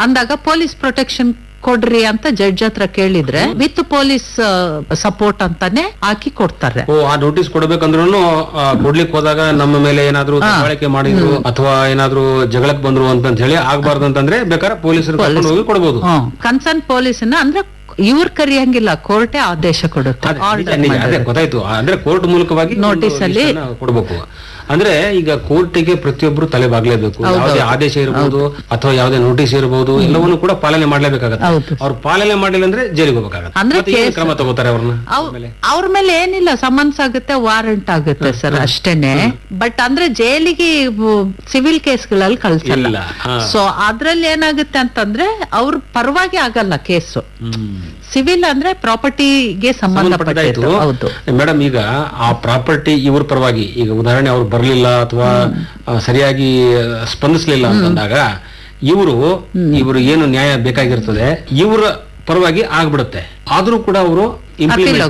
ಅಂದಾಗ police protection ಕೊಡ್ರಿ ಅಂತ ಜಡ್ಜ್ ಹತ್ರ ಕೇಳಿದ್ರೆ ವಿತ್ ಪೊಲೀಸ್ ಸಪೋರ್ಟ್ ಅಂತಾನೆ ಹಾಕಿ ಕೊಡ್ತಾರೆ ಓ ಆ ನೋಟಿಸ್ ಕೊಡ್ಬೇಕಂದ್ರೂ ಕೊಡ್ಲಿಕ್ಕೆ ಹೋದಾಗ ನಮ್ಮ ಮೇಲೆ ಏನಾದ್ರು ದಬ್ಬಾಳಿಕೆ ಮಾಡಿದ್ರು ಅಥವಾ ಏನಾದ್ರು ಜಗಳಕ್ಕೆ ಬಂದ್ರು ಅಂತ ಹೇಳಿ ಆಗ್ಬಾರ್ದು ಅಂತಂದ್ರೆ ಬೇಕಾದ್ರೆ ಪೊಲೀಸರು ಕರ್ಕೊಂಡು ಹೋಗಿ ಕೊಡ್ಬೋದು ಕನ್ಸರ್ನ್ ಪೊಲೀಸ್ನ ಅಂದ್ರೆ ಇವ್ರ ಕರಿಯಂಗಿಲ್ಲ ಕೋರ್ಟೇ ಆದೇಶ ಕೊಡುತ್ತೆ ಅದೇ, ನಿಜ, Order ನಿಜ. ಮಾಡೋದು. ಅದೇ ಗೊತ್ತಾಯ್ತು ಅಂದ್ರೆ ಕೋರ್ಟ್ ಮೂಲಕವಾಗಿ ಒಂದು Notice ಅಲ್ಲಿ- list ಅನ್ನ ಕೊಡ್ಬೇಕು ಅಂದ್ರೆ ಈಗ ಕೋರ್ಟಿಗೆ ಪ್ರತಿಯೊಬ್ರು ತಲೆ ಬಾಗ್ಲೇಬೇಕು ಯಾವುದೇ ಆದೇಶ ಇರಬಹುದು ಅಥವಾ ಯಾವುದೇ ನೋಟಿಸ್ ಇರಬಹುದು ಎಲ್ಲವನ್ನು ಕೂಡ ಪಾಲನೆ ಮಾಡ್ಲೇಬೇಕಾಗತ್ತೆ ಹೌದು. ಅವ್ರು ಪಾಲನೆ ಮಾಡಿಲ್ಲ ಅಂದ್ರೆ ಜೈಲಿಗೆ ಹೋಗ್ಬೇಕಾಗತ್ತೆ ಅಂದ್ರೆ ಮತ್ತೆ ಏನ್ case- ಕ್ರಮ ತಗೋತಾರೆ ಅವ್ರನ್ನ ಅವ್- ಅವ್ರ ಮೇಲೆ ಏನಿಲ್ಲ ಸಮನ್ಸ್ ಆಗುತ್ತೆ ವಾರಂಟ್ ಆಗುತ್ತೆ ಸರ್ ಅಷ್ಟೇನೆ ಬಟ್ ಅಂದ್ರೆ ಜೈಲಿಗೆ ಸಿವಿಲ್ ಕೇಸ್ಗಳಲ್ಲಿ ಕಳ್ಸಲ್ಲ ಇಲ್ಲ ಹಾ. ಸೊ ಅದ್ರಲ್ಲಿ ಏನಾಗುತ್ತೆ ಅಂತಂದ್ರೆ ಅವ್ರ ಪರವಾಗಿ ಆಗಲ್ಲ ಕೇಸು ಹ್ಮ್. ಸಿವಿಲ್ ಅಂದ್ರೆ ಪ್ರಾಪರ್ಟಿಗೆ ಸಂಬಂಧಪಟ್ಟಿದ್ದಾಯ್ತು ಸಂಬಂಧಪಟ್ಟಿದ್ದು ಹೌದು ಮೇಡಮ್ ಈಗ ಆ ಪ್ರಾಪರ್ಟಿ ಇವ್ರ ಪರವಾಗಿ ಈಗ ಉದಾಹರಣೆ ಅವ್ರು ಬರ್ಲಿಲ್ಲ ಅಥವಾ ಆ, ಸರಿಯಾಗಿ ಆ, ಸ್ಪಂದಿಸ್ಲಿಲ್ಲ ಅಂತಂದಾಗ ಇವರು ಇವರು ಏನು ನ್ಯಾಯ ಬೇಕಾಗಿರ್ತದೆ ಇವರ ಪರವಾಗಿ ಆಗ್ಬಿಡುತ್ತೆ ಆದ್ರೂ ಕೂಡ ಅವರು Appeal